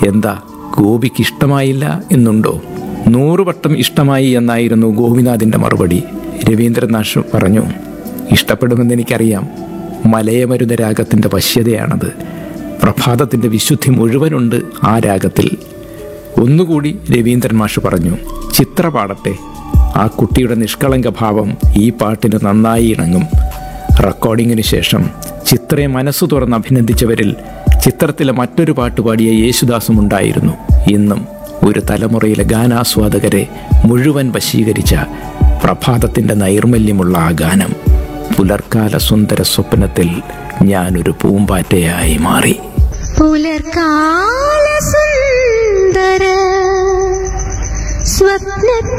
എന്താ ഗോപിക്ക് ഇഷ്ടമായില്ല എന്നുണ്ടോ നൂറുവട്ടം ഇഷ്ടമായി എന്നായിരുന്നു ഗോപിനാഥിൻ്റെ മറുപടി രവീന്ദ്രനാഥ് പറഞ്ഞു ഇഷ്ടപ്പെടുമെന്ന് എനിക്കറിയാം മലയമരുത രാഗത്തിൻ്റെ വശ്യതയാണത് പ്രഭാതത്തിൻ്റെ വിശുദ്ധി മുഴുവനുണ്ട് ആ രാഗത്തിൽ ഒന്നുകൂടി രവീന്ദ്രൻ മാഷ് പറഞ്ഞു ചിത്ര പാടട്ടെ ആ കുട്ടിയുടെ നിഷ്കളങ്ക ഭാവം ഈ പാട്ടിന് നന്നായി ഇണങ്ങും റെക്കോർഡിങ്ങിന് ശേഷം ചിത്രയെ മനസ്സു തുറന്ന് അഭിനന്ദിച്ചവരിൽ ചിത്രത്തിലെ മറ്റൊരു പാട്ട് പാടിയ യേശുദാസും ഉണ്ടായിരുന്നു ഇന്നും ഒരു തലമുറയിലെ ഗാനാസ്വാദകരെ മുഴുവൻ വശീകരിച്ച പ്രഭാതത്തിൻ്റെ നൈർമല്യമുള്ള ആ ഗാനം പുലർക്കാല സുന്ദര സ്വപ്നത്തിൽ ഞാനൊരു പൂമ്പാറ്റയായി മാറി പുലർക്കാല സുന്ദര സ്വപ്ന